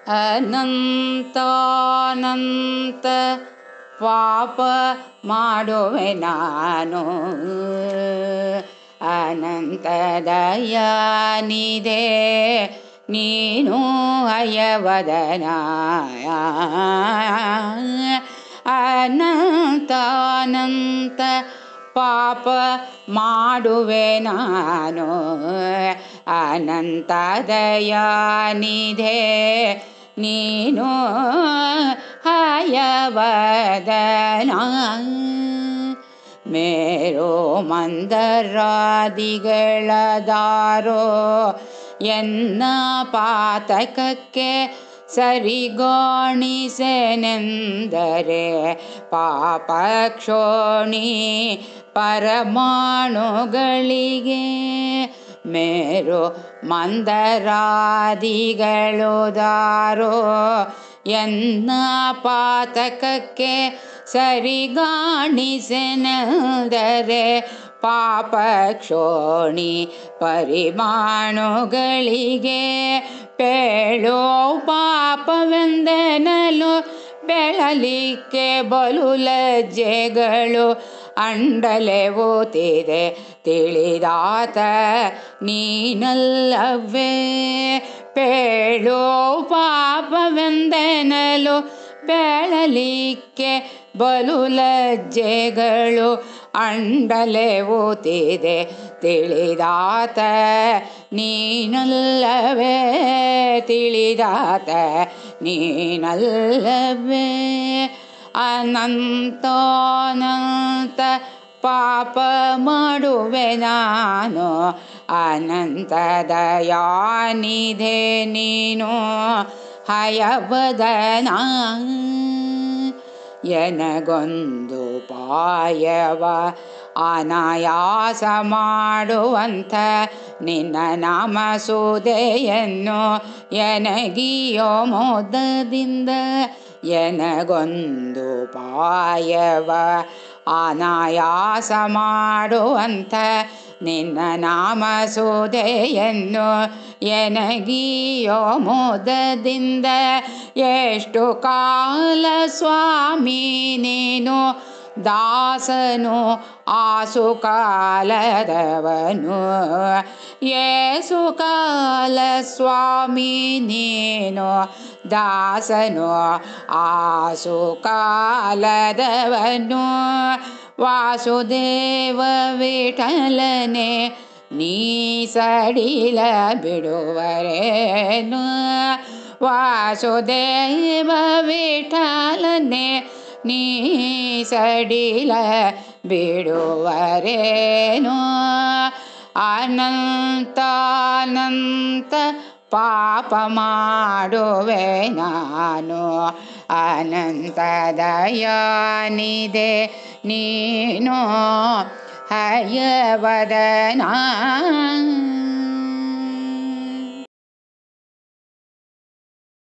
ಅನಂತಾನಂತ ಪಾಪ ಮಾಡುವೆ ನಾನು ಅನಂತ ದಯಾನಿದೆ ನೀನು ಹಯವದನ ಅನಂತಾನಂತ ಪಾಪ ಮಾಡುವೆ ನಾನು ಅನಂತ ದಯಾನಿಧೆ ನೀನು ಹಯವದನ ಮೇರೋ ಮಂದರಾದಿಗಳದಾರೋ ಎನ್ನ ಪಾತಕಕ್ಕೆ ಸರಿಗಾಣಿಸೆನೆಂದರೆ ಪಾಪಕ್ಷೋಣಿ ಪರಮಾಣುಗಳಿಗೆ ಮೇರು ಮಂದರಾದಿಗಳುದಾರೋ ಎನ್ನ ಪಾತಕಕ್ಕೆ ಸರಿಗಾಣಿಸೆನೆಂದರೆ ಪಾಪಕ್ಷೋಣಿ ಪರಿಮಾಣುಗಳಿಗೆ ಪೇಳೋ ಪಾಪವೆಂದೆನಲು ಬೆಳಲಿಕ್ಕೆ ಬಲು ಲಜ್ಜೆಗಳು ಅಂಡಲೆ ಓತಿದೆ ತಿಳಿದಾತ ನೀನಲ್ಲವೇ ಪೇಳೋ ಪಾಪವೆಂದೆನಲು ಬೆಳಲಿಕ್ಕೆ ಬಲು ಲಜ್ಜೆಗಳು ಅಂಡಲೆ ಓತಿದೆ ತಿಳಿದಾತ ನೀನಲ್ಲವೇ ತಿಳಿದಾತ ನೀನಲ್ಲವೇ ಅನಂತಾನಂತ ಪಾಪ ಮಾಡುವೆ ನಾನು ಅನಂತ ದಯಾನಿಧೆ ನೀನು ಹಯವದನ ಎನಗೊಂದು ಪಾಯವ ಅನಾಯಾಸ ಮಾಡುವಂಥ ನಿನ್ನ ನಾಮ ಸುದೆಯನ್ನು ಎನಗಿಯೋ ಮೋದದಿಂದ ಎನಗೊಂದು ಪಾಯವ ಅನಾಯಾಸ ಮಾಡುವಂಥ ನಿನ್ನ ನಾಮ ಸುದೆಯನ್ನು ಎನಗಿಯೋ ಮೋದದಿಂದ ಎಷ್ಟು ಕಾಲ ಸ್ವಾಮಿ ನೀನು ದಾಸನು ಆಸು ಕಾಲದವನು ಏಸು ಕಾಲ ಸ್ವಾಮಿ ನೀನು ದಾಸನು ಆಸು ಕಾಲದವನು ವಾಸುದೇವ ವಿಠಲನೆ ನೀ ಸಡಿಲ ಬಿಡುವರೇನು ವಾಸುದೇವ ವಿಠಲನೆ ನೀ ಸಡಿಲ ಬಿಡುವರೇನು ಅನಂತಾನಂತ ಪಾಪ ಮಾಡುವೆ ನಾನು ಅನಂತ ದಯಾನಿದೆ ನೀನು ಹಯವದನ